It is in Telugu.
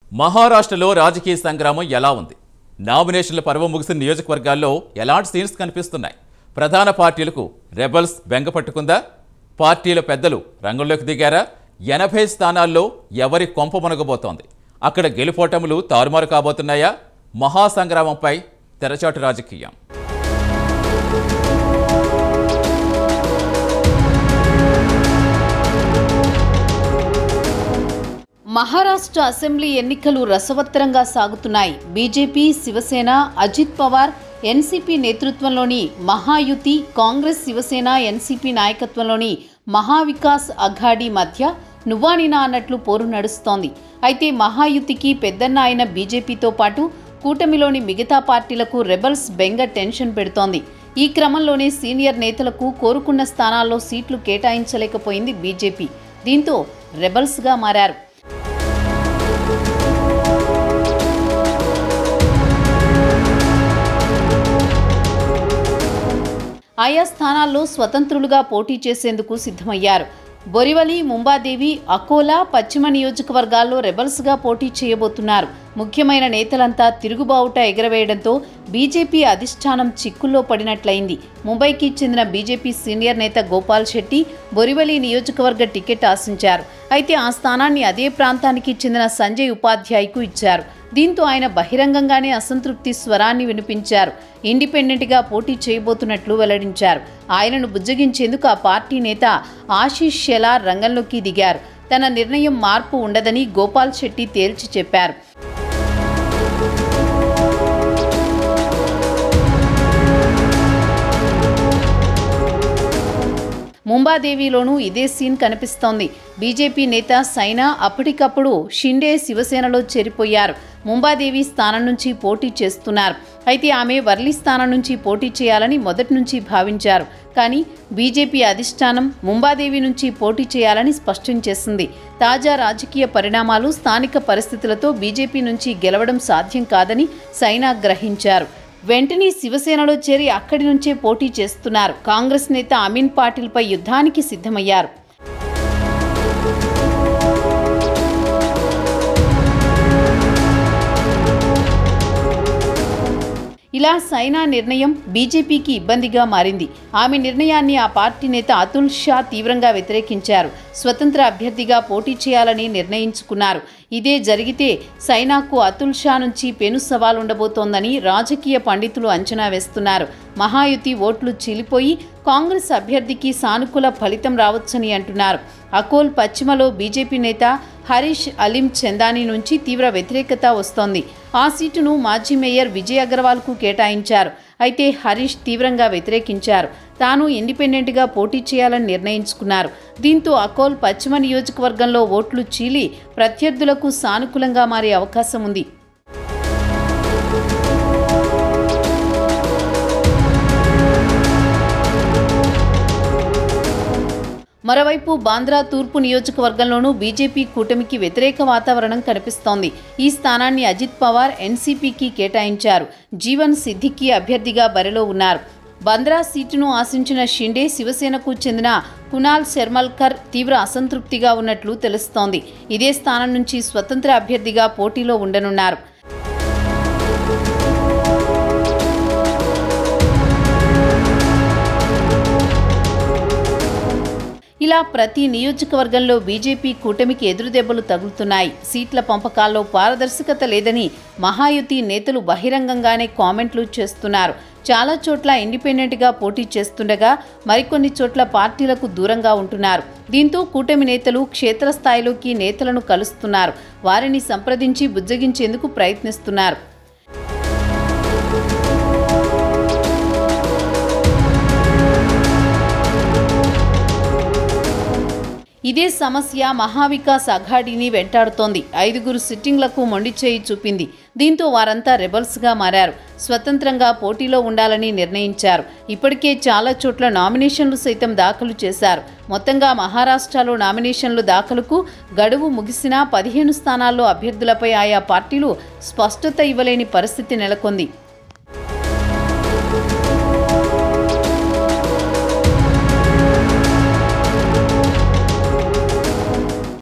మహారాష్ట్రలో రాజకీయ సంగ్రామం ఎలా ఉంది నామినేషన్ల పర్వం ముగిసిన నియోజకవర్గాల్లో ఎలాంటి సీన్స్ కనిపిస్తున్నాయి ప్రధాన పార్టీలకు రెబల్స్ బెంగ పట్టుకుందా పార్టీల పెద్దలు రంగంలోకి దిగారా ఎనభై స్థానాల్లో ఎవరి కొంప మునగబోతోంది అక్కడ గెలుపోటములు తారుమారు కాబోతున్నాయా మహాసంగ్రామంపై తెరచాటు రాజకీయం మహారాష్ట్ర అసెంబ్లీ ఎన్నికలు రసవత్తరంగా సాగుతున్నాయి బీజేపీ శివసేన అజిత్ పవార్ ఎన్సీపీ నేతృత్వంలోని మహాయుతి కాంగ్రెస్ శివసేన ఎన్సీపీ నాయకత్వంలోని మహావికాస్ అఘాడీ మధ్య నువ్వానినా అన్నట్లు పోరు నడుస్తోంది అయితే మహాయుతికి పెద్దన్న అయిన బీజేపీతో పాటు కూటమిలోని మిగతా పార్టీలకు రెబల్స్ బెంగ టెన్షన్ పెడుతోంది ఈ క్రమంలోనే సీనియర్ నేతలకు కోరుకున్న స్థానాల్లో సీట్లు కేటాయించలేకపోయింది బీజేపీ దీంతో రెబల్స్గా మారారు ఆయా స్థానాల్లో స్వతంత్రులుగా పోటీ చేసేందుకు సిద్ధమయ్యారు బొరివలి ముంబాదేవి అకోలా పశ్చిమ నియోజకవర్గాల్లో రెబల్స్గా పోటీ చేయబోతున్నారు ముఖ్యమైన నేతలంతా తిరుగుబావుట ఎగరవేయడంతో బీజేపీ అధిష్టానం చిక్కుల్లో పడినట్లయింది ముంబైకి చెందిన బీజేపీ సీనియర్ నేత గోపాల్ శెట్టి బొరివలి నియోజకవర్గ టికెట్ ఆశించారు అయితే ఆ స్థానాన్ని అదే ప్రాంతానికి చెందిన సంజయ్ ఉపాధ్యాయకు ఇచ్చారు దీంతో ఆయన బహిరంగంగానే అసంతృప్తి స్వరాన్ని వినిపించారు ఇండిపెండెంట్గా పోటీ చేయబోతున్నట్లు వెల్లడించారు ఆయనను బుజ్జగించేందుకు ఆ పార్టీ నేత ఆశీష్ షెలార్ రంగంలోకి దిగారు తన నిర్ణయం మార్పు ఉండదని గోపాల్ శెట్టి తేల్చి చెప్పారు ముంబాదేవిలోనూ ఇదే సీన్ కనిపిస్తోంది బీజేపీ నేత సైనా అప్పటికప్పుడు షిండే శివసేనలో చేరిపోయారు ముంబాదేవి స్థానం నుంచి పోటీ చేస్తున్నారు అయితే ఆమె వర్లి స్థానం నుంచి పోటీ చేయాలని మొదటి నుంచి భావించారు కానీ బీజేపీ అధిష్టానం ముంబాదేవి నుంచి పోటీ చేయాలని స్పష్టం చేసింది తాజా రాజకీయ పరిణామాలు స్థానిక పరిస్థితులతో బీజేపీ నుంచి గెలవడం సాధ్యం కాదని సైనా గ్రహించారు వెంటనే శివసేనలో చేరి అక్కడి నుంచే పోటీ చేస్తున్నారు కాంగ్రెస్ నేత అమీన్ పాటిల్పై యుద్ధానికి సిద్ధమయ్యారు ఇలా సైనా నిర్ణయం బీజేపీకి ఇబ్బందిగా మారింది ఆమె నిర్ణయాన్ని ఆ పార్టీ నేత అతుల్ షా తీవ్రంగా వ్యతిరేకించారు స్వతంత్ర అభ్యర్థిగా పోటీ చేయాలని నిర్ణయించుకున్నారు ఇదే జరిగితే సైనాకు అతుల్ షా నుంచి పెను సవాల్ ఉండబోతోందని రాజకీయ పండితులు అంచనా వేస్తున్నారు మహాయుతి ఓట్లు చీలిపోయి కాంగ్రెస్ అభ్యర్థికి సానుకూల ఫలితం రావచ్చని అంటున్నారు అకోల్ పశ్చిమలో బీజేపీ నేత హరీష్ అలీం చందాని నుంచి తీవ్ర వ్యతిరేకత వస్తోంది ఆ సీటును మాజీ మేయర్ విజయ్ అగర్వాల్కు కేటాయించారు అయితే హరీష్ తీవ్రంగా వ్యతిరేకించారు తాను ఇండిపెండెంట్గా పోటీ చేయాలని నిర్ణయించుకున్నారు దీంతో అకోల్ పశ్చిమ నియోజకవర్గంలో ఓట్లు చీలి ప్రత్యర్థులకు సానుకూలంగా మారే అవకాశం ఉంది మరోవైపు బాంద్రా తూర్పు నియోజకవర్గంలోనూ బీజేపీ కూటమికి వ్యతిరేక వాతావరణం కనిపిస్తోంది ఈ స్థానాన్ని అజిత్ పవార్ ఎన్సీపీకి కేటాయించారు జీవన్ సిద్దికి అభ్యర్థిగా బరిలో ఉన్నారు బంద్రా సీటును ఆశించిన షిండే శివసేనకు చెందిన కునాల్ శర్మల్కర్ తీవ్ర అసంతృప్తిగా ఉన్నట్లు తెలుస్తోంది ఇదే స్థానం నుంచి స్వతంత్ర అభ్యర్థిగా పోటీలో ఉండనున్నారు ఇలా ప్రతి నియోజకవర్గంలో బీజేపీ కూటమికి ఎదురుదెబ్బలు తగులుతున్నాయి సీట్ల పంపకాల్లో పారదర్శకత లేదని మహాయుతి నేతలు బహిరంగంగానే కామెంట్లు చేస్తున్నారు చాలా చోట్ల ఇండిపెండెంట్గా పోటీ చేస్తుండగా మరికొన్ని చోట్ల పార్టీలకు దూరంగా ఉంటున్నారు దీంతో కూటమి నేతలు క్షేత్రస్థాయిలోకి నేతలను కలుస్తున్నారు వారిని సంప్రదించి బుజ్జగించేందుకు ప్రయత్నిస్తున్నారు ఇదే సమస్య మహావికాస్ అఘాడీని వెంటాడుతోంది ఐదుగురు సిట్టింగ్లకు మొండిచేయి చూపింది దీంతో వారంతా రెబల్స్గా మారారు స్వతంత్రంగా పోటీలో ఉండాలని నిర్ణయించారు ఇప్పటికే చాలా చోట్ల నామినేషన్లు సైతం దాఖలు చేశారు మొత్తంగా మహారాష్ట్రలో నామినేషన్లు దాఖలుకు గడువు ముగిసినా పదిహేను స్థానాల్లో అభ్యర్థులపై ఆయా పార్టీలు స్పష్టత ఇవ్వలేని పరిస్థితి నెలకొంది